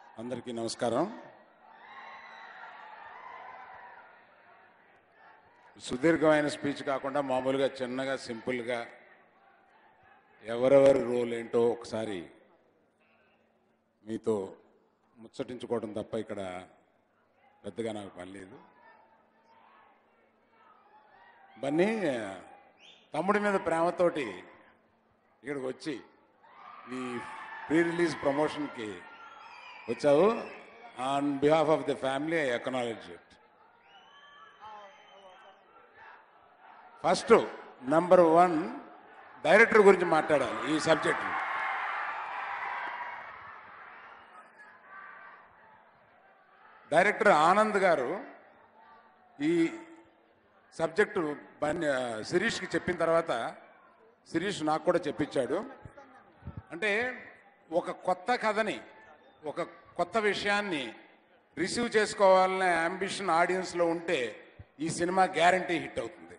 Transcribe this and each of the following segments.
అందరికీ నమస్కారం సుదీర్ఘమైన స్పీచ్ కాకుండా మామూలుగా చిన్నగా సింపుల్గా ఎవరెవరి రోల్ ఏంటో ఒకసారి మీతో ముచ్చటించుకోవడం తప్ప ఇక్కడ పెద్దగా నాకు పని లేదు బన్నీ తమ్ముడి మీద ప్రేమతోటి ఇక్కడికి వచ్చి ఈ ప్రీ రిలీజ్ ప్రమోషన్కి వచ్చావు on behalf of the family I acknowledge it first number one director గురించి మాట్లాడాలి ఈ సబ్జెక్ట్ డైరెక్టర్ ఆనంద్ గారు ఈ సబ్జెక్టు బన్ శిరీష్కి చెప్పిన తర్వాత శిరీష్ నాకు కూడా చెప్పించాడు అంటే ఒక కొత్త కథని ఒక కొత్త విషయాన్ని రిసీవ్ చేసుకోవాలనే అంబిషన్ ఆడియన్స్లో ఉంటే ఈ సినిమా గ్యారంటీ హిట్ అవుతుంది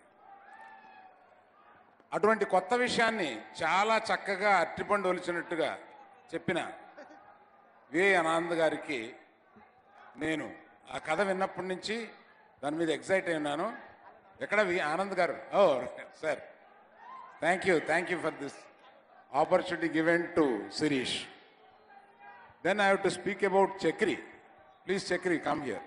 అటువంటి కొత్త విషయాన్ని చాలా చక్కగా అట్టిపండు ఒలిచినట్టుగా చెప్పిన వి ఆనంద్ గారికి నేను ఆ కథ విన్నప్పటి నుంచి దాని మీద ఎగ్జైట్ అయినాను ఎక్కడ వి ఆనంద్ గారు ఓ sir thank you thank you for this opportunity given to Shirish then I have to speak about Chakri please Chakri come here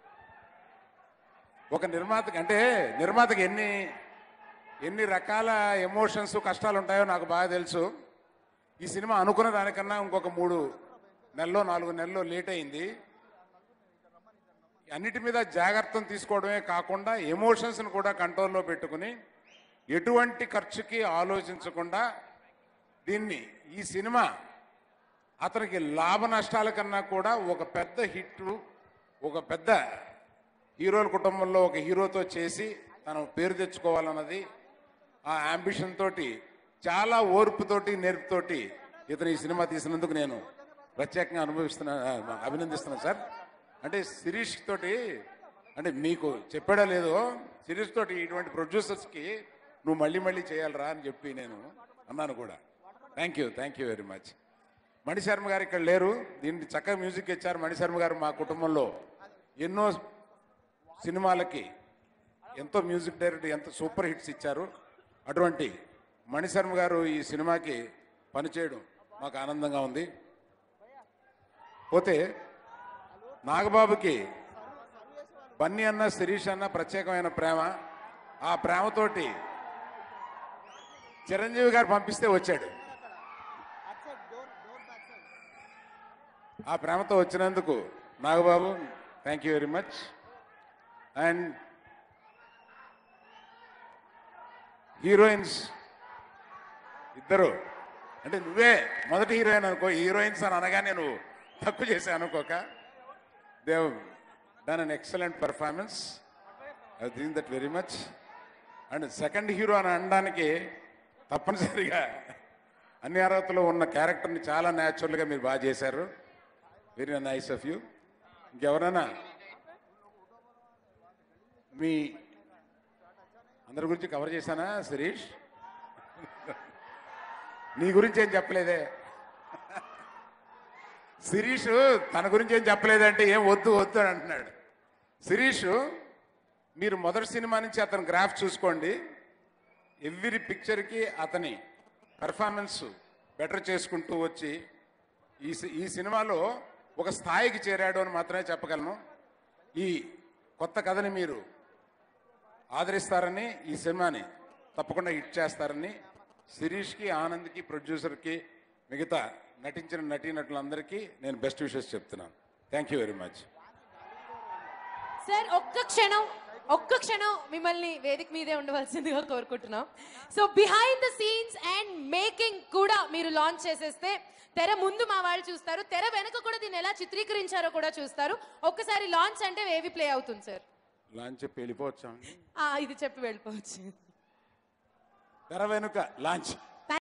ఒక నిర్మాతకి అంటే నిర్మాతకి ఎన్ని ఎన్ని రకాల ఎమోషన్స్ కష్టాలు ఉంటాయో నాకు బాగా తెలుసు ఈ సినిమా అనుకున్న దానికన్నా ఇంకొక మూడు నెలలో నాలుగు నెలలు లేట్ అయింది అన్నిటి మీద జాగ్రత్తలు తీసుకోవడమే కాకుండా ఎమోషన్స్ని కూడా కంట్రోల్లో పెట్టుకుని ఎటువంటి ఖర్చుకి ఆలోచించకుండా దీన్ని ఈ సినిమా అతనికి లాభ నష్టాల కన్నా కూడా ఒక పెద్ద హిట్ ఒక పెద్ద హీరోల కుటుంబంలో ఒక హీరోతో చేసి తను పేరు తెచ్చుకోవాలన్నది ఆ అంబిషన్ తోటి చాలా ఓర్పుతోటి నేర్పుతోటి ఇతను ఈ సినిమా తీసినందుకు నేను ప్రత్యేకంగా అనుభవిస్తున్నా అభినందిస్తున్నాను సార్ అంటే శిరీష్ తోటి అంటే మీకు చెప్పాడో లేదో శిరీష్ తోటి ఇటువంటి ప్రొడ్యూసర్స్కి నువ్వు మళ్ళీ మళ్ళీ చేయాలరా అని చెప్పి నేను అన్నాను కూడా thank you thank you very much Mani Sharma garu ఇక్కడ లేరు దీనికి చక్కగా మ్యూజిక్ ఇచ్చారు మణిశర్మ గారు మా కుటుంబంలో ఎన్నో సినిమాలకి ఎంతో మ్యూజిక్ డైరెక్టర్ ఎంత సూపర్ హిట్స్ ఇచ్చారు అటువంటి మణిశర్మ గారు ఈ సినిమాకి పనిచేయడం మాకు ఆనందంగా ఉంది పోతే నాగబాబుకి బన్నీ అన్న శిరీష్ అన్న ప్రత్యేకమైన ప్రేమ ఆ ప్రేమతోటి చిరంజీవి గారు పంపిస్తే వచ్చాడు ఆ ప్రేమతో వచ్చినందుకు Nagababu thank you very much and heroines ఇద్దరు అంటే నువ్వే మొదటి హీరోయిన్ అనుకో హీరోయిన్స్ అని అనగానే నువ్వు తప్పు చేసా అనుకోక Dev done an excellent performance I think that very much and second hero అని అనడానికి తప్పనిసరిగా అన్ని అర్హతలో ఉన్న క్యారెక్టర్ని చాలా న్యాచురల్గా మీరు బాగా చేశారు వెరీ నైస్ ఆఫ్ యూ ఇంకెవరైనా మీ అందరి గురించి కవర్ చేశానా శిరీష్ నీ గురించి ఏం చెప్పలేదే శిరీష్ తన గురించి ఏం చెప్పలేదంటే ఏం వద్దు వద్దు అని అంటున్నాడు శిరీష్ మీరు మొదటి సినిమా నుంచి అతని గ్రాఫ్ చూసుకోండి ఎవ్రీ పిక్చర్కి అతని పెర్ఫార్మెన్స్ బెటర్ చేసుకుంటూ వచ్చి ఈ సి- ఈ సినిమాలో ఒక స్థాయికి చేరాడు అని మాత్రమే చెప్పగలను ఈ కొత్త కథని మీరు ఆదరిస్తారని ఈ సినిమాని తప్పకుండా హిట్ చేస్తారని శిరీష్కి ఆనంద్కి ప్రొడ్యూసర్కి మిగతా నటించిన నటీనటులందరికీ నేను బెస్ట్ విషెస్ చెప్తున్నాను thank you very much sir ఒక్క క్షణం ఒక్క క్షణం మిమ్మల్ని వేదిక మీదే ఉండవలసిందిగా కోరుకుంటున్నాం so behind the scenes and making కూడా మీరు లాంచ్ చేసేస్తే తెర ముందు మా వాళ్ళు చూస్తారు తెర వెనక కూడా దీన్ని ఎలా చిత్రీకరించారో కూడా చూస్తారు ఒక్కసారి లాంచ్ అంటే ఏవి ప్లే అవుతుంది సార్ లాంచ్ చెప్పి వెళ్ళిపోవచ్చా ఆ, ఇది చెప్పి వెళ్ళిపోవచ్చు తెర వెనుక లాంచ్